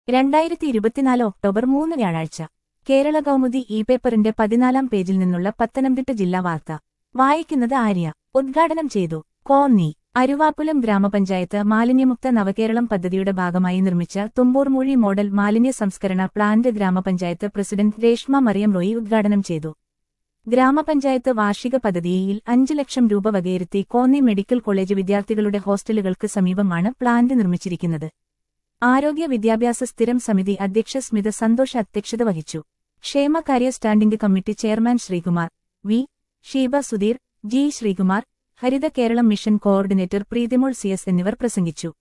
രണ്ടായിരത്തി ഇരുപത്തിനാല് ഒക്ടോബർ മൂന്ന് വ്യാഴാഴ്ച കേരള കൗമുദി ഇ പേപ്പറിന്റെ പതിനാലാം പേജിൽ നിന്നുള്ള പത്തനംതിട്ട ജില്ലാ വാർത്ത വായിക്കുന്നത് ആര്യ ഉദ്ഘാടനം ചെയ്തു കോന്നി അരുവാപ്പുലം ഗ്രാമപഞ്ചായത്ത് മാലിന്യമുക്ത നവകേരളം പദ്ധതിയുടെ ഭാഗമായി നിർമ്മിച്ച തുമ്പൂർമൂഴി മോഡൽ മാലിന്യ സംസ്കരണ പ്ലാന്റ് ഗ്രാമപഞ്ചായത്ത് പ്രസിഡന്റ് രേഷ്മ മറിയം റോയി ഉദ്ഘാടനം ചെയ്തു ഗ്രാമപഞ്ചായത്ത് വാർഷിക പദ്ധതിയിൽ അഞ്ച് ലക്ഷം രൂപ വകയിരുത്തി കോന്നി മെഡിക്കൽ കോളേജ് വിദ്യാർത്ഥികളുടെ ഹോസ്റ്റലുകൾക്ക് സമീപമാണ് പ്ലാന്റ് നിർമ്മിച്ചിരിക്കുന്നത് ആരോഗ്യ വിദ്യാഭ്യാസ സ്ഥിരം സമിതി അധ്യക്ഷ സ്മിത സന്തോഷ് അധ്യക്ഷത വഹിച്ചു ക്ഷേമകാര്യ standing committee chairman Sreekumar V Sheeba Sudheer G Sreekumar Haritha Keralam mission coordinator Preethimol C S എന്നിവർ പ്രസംഗിച്ചു